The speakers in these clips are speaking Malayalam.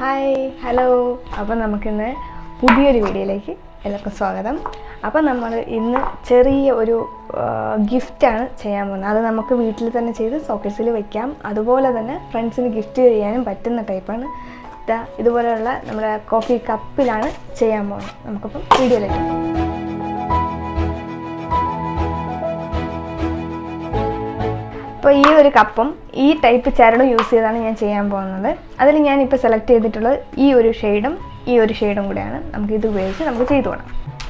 ഹായ് ഹലോ അപ്പം നമുക്കിന്ന് പുതിയൊരു വീഡിയോയിലേക്ക് എല്ലാവർക്കും സ്വാഗതം അപ്പം നമ്മൾ ഇന്ന് ചെറിയ ഒരു ഗിഫ്റ്റാണ് ചെയ്യാൻ പോകുന്നത് അത് നമുക്ക് വീട്ടിൽ തന്നെ ചെയ്ത് സോക്കറ്റ്സിൽ വെക്കാം അതുപോലെ തന്നെ ഫ്രണ്ട്സിന് ഗിഫ്റ്റ് ചെയ്യാനും പറ്റുന്ന ടൈപ്പാണ് ഇതാ ഇതുപോലെയുള്ള നമ്മുടെ കോഫി കപ്പിലാണ് ചെയ്യാൻ പോകുന്നത് നമുക്കപ്പം വീഡിയോയിലേക്ക് അപ്പോൾ ഈ ഒരു കപ്പും ഈ ടൈപ്പ് ചരടും യൂസ് ചെയ്താണ് ഞാൻ ചെയ്യാൻ പോകുന്നത് അതിൽ ഞാനിപ്പോൾ സെലക്ട് ചെയ്തിട്ടുള്ളത് ഈ ഒരു ഷെയ്ഡും ഈ ഒരു ഷെയ്ഡും കൂടെയാണ് നമുക്ക് ഇത് ഉപയോഗിച്ച് നമുക്ക് ചെയ്തു പോകണം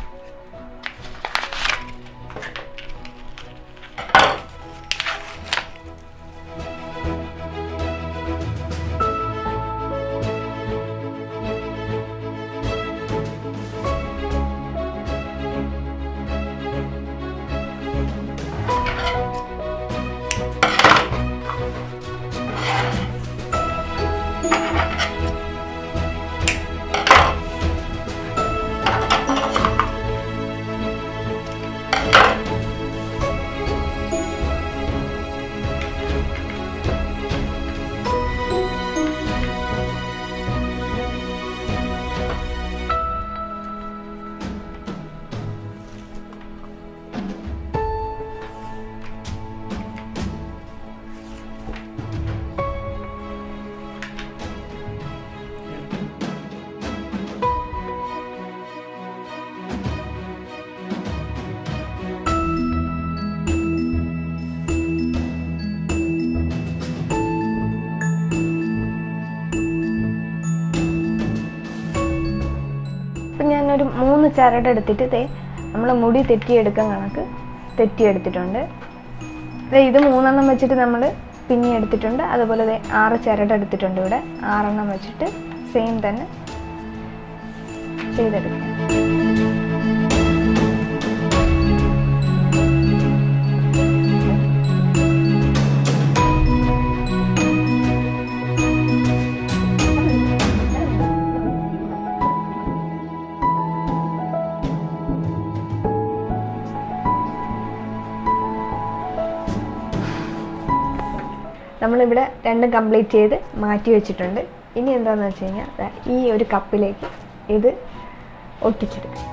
ഇപ്പം ഞാനൊരു മൂന്ന് ചരട് എടുത്തിട്ട് ദേ നമ്മൾ മുടി തെറ്റിയെടുക്കാൻ കണക്ക് തെറ്റിയെടുത്തിട്ടുണ്ട് ദേ ഇത് മൂന്നെണ്ണം വെച്ചിട്ട് നമ്മൾ പിന്നി എടുത്തിട്ടുണ്ട് അതുപോലെ ദേ ആറ് ചരട് എടുത്തിട്ടുണ്ട് ഇവിടെ ആറെണ്ണം വെച്ചിട്ട് സെയിം തന്നെ ചെയ്തെടുക്കാം നമ്മളിവിടെ രണ്ടും കംപ്ലീറ്റ് ചെയ്ത് മാറ്റി വെച്ചിട്ടുണ്ട് ഇനി എന്താണെന്ന് വെച്ച് കഴിഞ്ഞാൽ ദാ ഈ ഒരു കപ്പിലേക്ക് ഇത് ഒട്ടിച്ചെടുക്കുക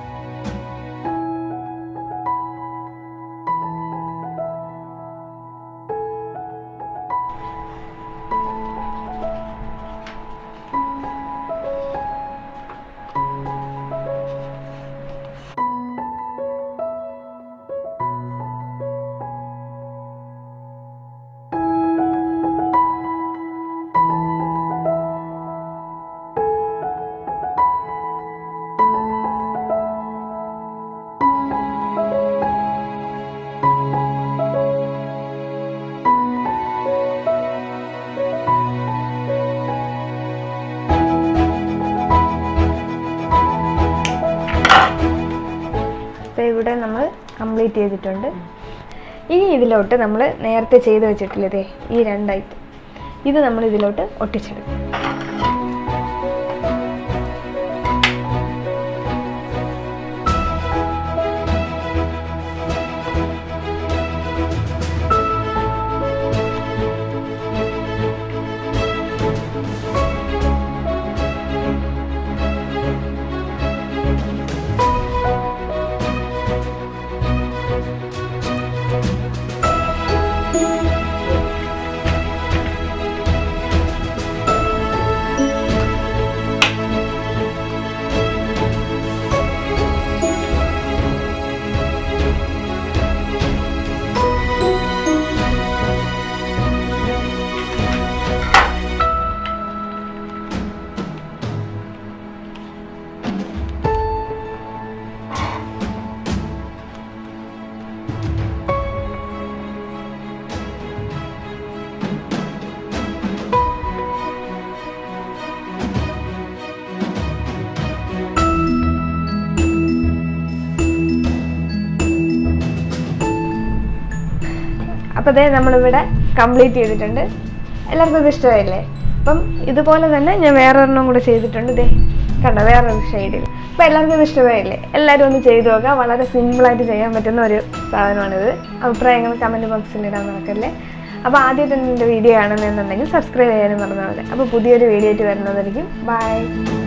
അപ്പോൾ ഇവിടെ നമ്മൾ കംപ്ലീറ്റ് ചെയ്തിട്ടുണ്ട് ഇനി ഇതിലോട്ട് നമ്മൾ നേരത്തെ ചെയ്ത് വെച്ചിട്ടില്ലേ ഈ രണ്ടായിട്ട് ഇത് നമ്മൾ ഇതിലോട്ട് ഒട്ടിച്ചെടുക്കും അപ്പോൾ അതേ നമ്മളിവിടെ കംപ്ലീറ്റ് ചെയ്തിട്ടുണ്ട് എല്ലാവർക്കും ഇത് ഇഷ്ടമായില്ലേ അപ്പം ഇതുപോലെ തന്നെ ഞാൻ വേറൊരെണ്ണം കൂടെ ചെയ്തിട്ടുണ്ട് ഇതേ കണ്ടോ വേറൊരു ഷെയ്ഡിൽ അപ്പോൾ എല്ലാവർക്കും ഇത് ഇഷ്ടമായില്ലേ എല്ലാവരും ഒന്ന് ചെയ്തു നോക്കുക വളരെ സിമ്പിളായിട്ട് ചെയ്യാൻ പറ്റുന്ന ഒരു സാധനമാണിത് അഭിപ്രായങ്ങൾ കമൻറ്റ് ബോക്സിൽ ഇടാൻ നടക്കല്ലേ അപ്പോൾ ആദ്യമായിട്ട് എൻ്റെ വീഡിയോ കാണുന്നതെന്നുണ്ടെങ്കിൽ സബ്സ്ക്രൈബ് ചെയ്യാനും മറന്നു പോലെ അപ്പോൾ പുതിയൊരു വീഡിയോ ആയിട്ട് വരുന്നതായിരിക്കും ബൈ